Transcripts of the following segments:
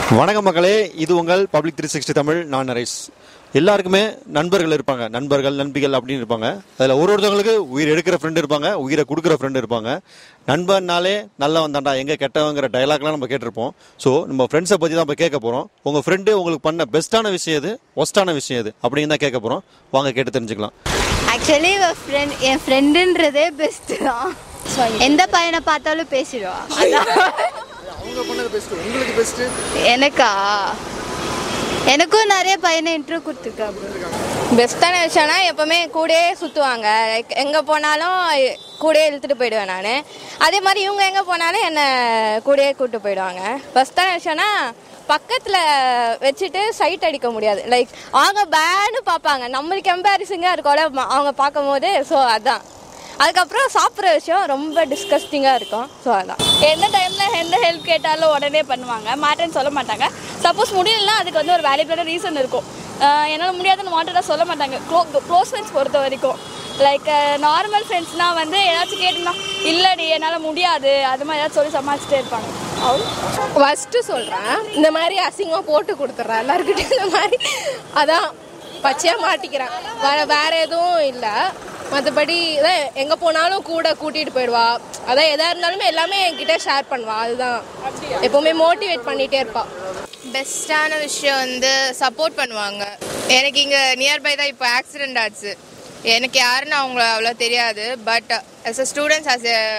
வணக்கம் மக்களே இது உங்கள் பப்ளிக் த்ரீ சிக்ஸ்டி தமிழ் நான் நரேஷ் எல்லாருக்குமே நண்பர்கள் இருப்பாங்க நண்பர்கள் நண்பிகள் அப்படின்னு இருப்பாங்க அதில் ஒரு ஒருத்தவங்களுக்கு உயிர் எடுக்கிற ஃப்ரெண்டு இருப்பாங்க உயிரை கொடுக்குற ஃப்ரெண்டு இருப்பாங்க நண்பன்னாலே நல்லவன் தாண்டா எங்கே கெட்டவங்கிற டைலாக்லாம் நம்ம கேட்டிருப்போம் ஸோ நம்ம ஃப்ரெண்ட்ஸை பற்றி தான் இப்போ கேட்க போகிறோம் உங்கள் ஃப்ரெண்டு உங்களுக்கு பண்ண பெஸ்ட்டான விஷயம் எது ஒஸ்ட்டான விஷயம் எது அப்படின்னு தான் கேட்க போகிறோம் வாங்க கேட்டு தெரிஞ்சுக்கலாம் ஆக்சுவலி ஃப்ரெண்ட் என் ஃப்ரெண்டுன்றதே பெஸ்ட்டு தான் எந்த பையனை பார்த்தாலும் பேசிடுவா அதான் அவங்க பண்ணது பெஸ்ட் உங்களுக்கு பெஸ்ட் எனக்கா எனக்கும் நிறைய பையனை இன்ட்ரோ கொடுத்துருக்காங்க பெஸ்ட்டான விஷயம்னா எப்போவுமே கூடயே சுற்றுவாங்க லைக் எங்கே போனாலும் கூடயே இழுத்துட்டு போயிடுவேன் நான் அதே மாதிரி இவங்க எங்கே போனாலும் என்னை கூடயே கூப்பிட்டு போயிடுவாங்க பெஸ்ட்டான விஷயம்னா பக்கத்தில் வச்சுட்டு சைட் அடிக்க முடியாது லைக் அவங்க பேன்னு பார்ப்பாங்க நம்மளுக்கு எம்பாரிசிங்காக இருக்கோம்ல ம- அவங்க பார்க்கும்போது ஸோ அதான் அதுக்கப்புறம் சாப்பிட்ற விஷயம் ரொம்ப டிஸ்கஸ்டிங்காக இருக்கும் ஸோ அதான் எந்த டைமில் எந்த ஹெல்ப் கேட்டாலும் உடனே பண்ணுவாங்க மாட்டேன்னு சொல்ல மாட்டாங்க சப்போஸ் முடியலன்னா அதுக்கு வந்து ஒரு வேலிடான ரீசன் இருக்கும் ஆஹ் என்னால் முடியாதுன்னு மாட்டேடா சொல்ல மாட்டாங்க க்ளோ க்ளோஸ் ஃப்ரெண்ட்ஸ் பொறுத்த வரைக்கும் லைக் நார்மல் ஃப்ரெண்ட்ஸ்னால் வந்து ஏதாச்சும் கேட்டுனா இல்லடி என்னால் முடியாது அது மாதிரி ஏதாச்சும் சொல்லி சமாளிச்சுட்டே இருப்பாங்க அவ்வளோ ஃபஸ்ட்டு சொல்கிறேன் இந்த மாதிரி அசிங்கமாக போட்டு கொடுத்துட்றேன் எல்லாருக்கிட்டையும் இந்த மாதிரி அதான் பச்சையாக மாட்டிக்கிறேன் வேற வேற எதுவும் இல்லை மற்றபடி இதான் எங்கே போனாலும் கூட கூட்டிகிட்டு போயிடுவா அதான் எதாக இருந்தாலுமே எல்லாமே என்கிட்ட ஷேர் பண்ணுவா அதுதான் எப்போவுமே மோட்டிவேட் பண்ணிகிட்டே இருப்பா பெஸ்ட்டான விஷயம் வந்து சப்போர்ட் பண்ணுவாங்க எனக்கு இங்கே நியர்பை தான் இப்போ ஆக்சிடெண்ட் ஆச்சு எனக்கு யாருன்னு அவங்கள அவ்வளோ தெரியாது but as a students as a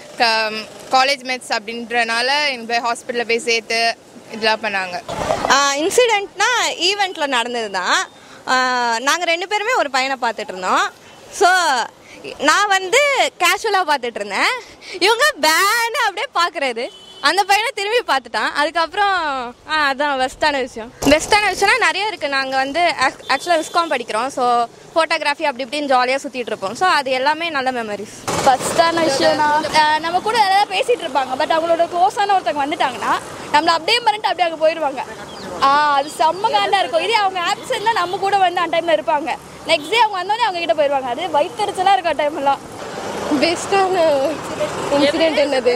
college mates அப்படின்றனால எனக்கு போய் ஹாஸ்பிட்டலில் போய் சேர்த்து இதெல்லாம் பண்ணாங்க இன்சிடெண்ட்னா ஈவெண்ட்டில் நடந்தது தான் நாங்கள் ரெண்டு பேருமே ஒரு பையனை பார்த்துட்டு இருந்தோம் ஸோ நான் வந்து கேஷுவலாக பார்த்துட்டு இருந்தேன் இவங்க பேனு அப்படியே பார்க்குறது அந்த பையனை திரும்பி பார்த்துட்டான் அதுக்கப்புறம் ஆ அதான் பெஸ்ட்டான விஷயம் பெஸ்ட்டான விஷயம்னா நிறைய இருக்குது நாங்கள் வந்து ஆக்சுவலாக விஸ்காம் படிக்கிறோம் ஸோ ஃபோட்டோகிராஃபி அப்படி இப்படின்னு ஜாலியாக சுற்றிட்டு இருப்போம் ஸோ அது எல்லாமே நல்ல மெமரிஸ் ஃபஸ்ட்டான விஷயம்னா ஆஹ் நம்ம கூட ஏதாவது பேசிகிட்டு இருப்பாங்க பட் அவங்களோட க்ளோஸான ஒருத்தவங்க வந்துட்டாங்கன்னா நம்மளை அப்படியே பண்ணிட்டு அப்படியே அங்கே போயிடுவாங்க ஆ அது செம்ம காண்டா இருக்கும் இதே அவங்க ஆப்சென்ட்னா நம்ம கூட வந்து அந்த டைமில் இருப்பாங்க நெக்ஸ்ட் டே அவங்க வந்தோடனே அவங்க கிட்ட போயிடுவாங்க அது வயிற்றுச்சலாக இருக்கும் டைம்லாம் பெஸ்ட்டான இன்சிடென்ட் என்னது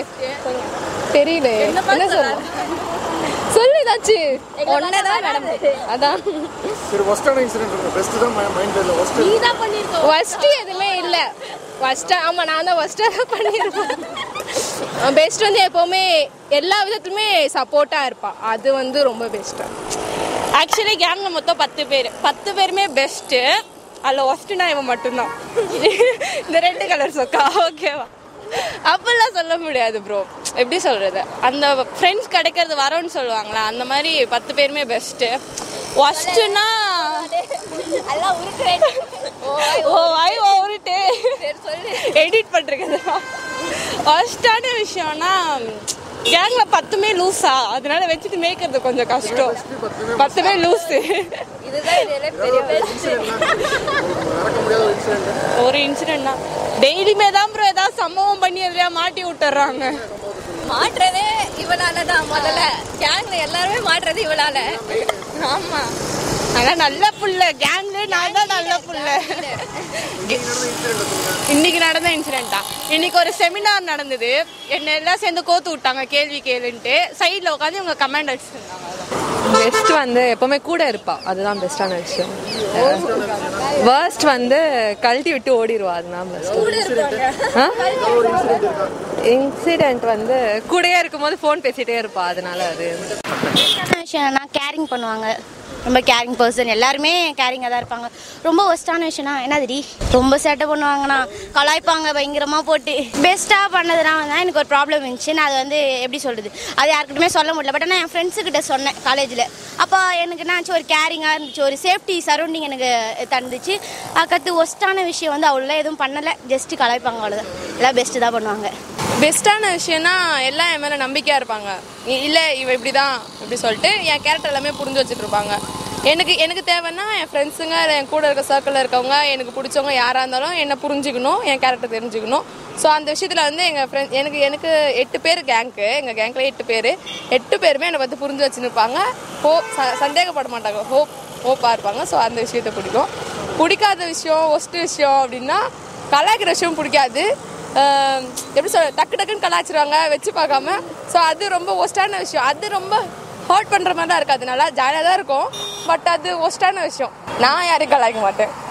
தெரியல என்ன சொல்ல சொல்லு ஏதாச்சும் ஒன்னதான் நடந்தது அதான் சரி ஒஸ்டான இன்சிடென்ட் இருக்கு பெஸ்ட் தான் மைண்ட் இல்லை ஒஸ்ட் ஃபர்ஸ்ட் எதுவுமே இல்ல ஃபர்ஸ்ட் ஆமா நான் தான் ஃபர்ஸ்ட் தான் பண்ணியிருப்பேன் பெஸ்ட் வந்து எப்பவுமே எல்லா விதத்துலயுமே சப்போர்ட்டா இருப்பா அது வந்து ரொம்ப பெஸ்ட் ஆக்சுவலி கேங்கில் மொத்தம் பத்து பேர் பத்து பேருமே பெஸ்ட்டு அதில் ஒஸ்ட்டுனா இவன் மட்டும்தான் இந்த ரெண்டு கலர் சொக்கா ஓகேவா அப்படிலாம் சொல்ல முடியாது ப்ரோ எப்படி சொல்கிறது அந்த ஃப்ரெண்ட்ஸ் கிடைக்கிறது வரோன்னு சொல்லுவாங்களா அந்த மாதிரி பத்து பேருமே பெஸ்ட்டு ஒஸ்ட்டுனா ஓ வாய் ஓ உருட்டு எடிட் பண்ணுறது ஒஸ்ட்டான விஷயம்னா கேங்ல பத்துமே லூஸா அதனால வச்சுட்டு மேய்க்கிறது கொஞ்சம் கஷ்டம் பத்துமே லூஸு மறக்க முடியாத ஒரு இன்சிடென்ட் ஒரு இன்சிடென்ட்னா டெய்லியுமே தான் ப்ரோ ஏதாவது சம்பவம் பண்ணி எதுலையா மாட்டி விட்டுறாங்க மாட்டுறதே இவளால தான் முதல்ல கேங்ல எல்லாருமே மாட்டுறது இவளால ஆமா ஆனா நல்ல புள்ள கேங்ல நான் தான் நல்ல புள்ள இன்னைக்கு நடந்த இன்சிடென்ட்டா இன்னைக்கு ஒரு செமினார் நடந்தது என்ன எல்லாம் சேர்ந்து கோத்து விட்டாங்க கேள்வி கேளுன்ட்டு சைடில் உட்காந்து இவங்க கமெண்ட் அடிச்சிருந்தாங்க பெஸ்ட் வந்து எப்பவுமே கூட இருப்பா அதுதான் பெஸ்டான விஷயம் வேர்ஸ்ட் வந்து கழட்டி விட்டு ஓடிடுவா அதுதான் பெஸ்ட் இன்சிடென்ட் வந்து கூடயே இருக்கும்போது ஃபோன் பேசிட்டே இருப்பா அதனால அது விஷயம்னா கேரிங் பண்ணுவாங்க ரொம்ப கேரிங் பர்சன் எல்லாருமே கேரிங்காக தான் இருப்பாங்க ரொம்ப ஒஸ்டான விஷயம்னா என்னதுடி ரொம்ப சேட்டை பண்ணுவாங்கண்ணா கலாய்ப்பாங்க பயங்கரமாக போட்டு பெஸ்ட்டாக பண்ணதுனா வந்து எனக்கு ஒரு ப்ராப்ளம் இருந்துச்சு நான் அது வந்து எப்படி சொல்கிறது அது யாருக்கிட்டுமே சொல்ல முடியல பட் ஆனால் என் ஃப்ரெண்ட்ஸுக்கிட்ட சொன்னேன் காலேஜில் அப்போ எனக்கு என்னாச்சு ஒரு கேரிங்காக இருந்துச்சு ஒரு சேஃப்டி சரௌண்டிங் எனக்கு தந்துச்சு அதுக்கடுத்து ஒஸ்டான விஷயம் வந்து அவ்வளோ எதுவும் பண்ணலை ஜஸ்ட்டு கலாய்ப்பாங்க அவ்வளோதான் எல்லாம் பெஸ்ட்டு தான் பண்ணுவாங்க பெஸ்ட்டான விஷயம்னா எல்லாம் என் மேலே நம்பிக்கையாக இருப்பாங்க இ- இல்லை இவ இப்படி தான் இப்படி சொல்லிட்டு என் கேரக்டர் எல்லாமே புரிஞ்சு வச்சுட்டு இருப்பாங்க எனக்கு எனக்கு தேவைன்னா என் ஃப்ரெண்ட்ஸுங்க என் கூட இருக்க சர்க்கிளில் இருக்கவங்க எனக்கு பிடிச்சவங்க யாராக இருந்தாலும் என்னை புரிஞ்சுக்கணும் என் கேரக்டர் தெரிஞ்சுக்கணும் ஸோ அந்த விஷயத்தில் வந்து எங்கள் ஃப்ரெண்ட் எனக்கு எனக்கு எட்டு பேர் கேங்க்கு எங்கள் கேங்க்கில் எட்டு பேர் எட்டு பேருமே என்னை பற்றி புரிஞ்சு வச்சுருப்பாங்க ஹோ ச சந்தேகப்பட மாட்டாங்க ஹோப் ஹோப்பாக இருப்பாங்க ஸோ அந்த விஷயத்த பிடிக்கும் பிடிக்காத விஷயம் ஒஸ்ட்டு விஷயம் அப்படின்னா கலாய்க்கிற விஷயம் பிடிக்காது ஆஹ் எப்படி சொல்ல டக்கு டக்குன்னு கலாய்ச்சிருவாங்க வச்சு பார்க்காம ஸோ அது ரொம்ப ஒஸ்டான விஷயம் அது ரொம்ப ஹர்ட் பண்ணுற மாதிரி தான் இருக்காது நல்லா ஜாலியாக தான் இருக்கும் பட் அது ஒஸ்டான விஷயம் நான் யாரையும் கலாய்க்க மாட்டேன்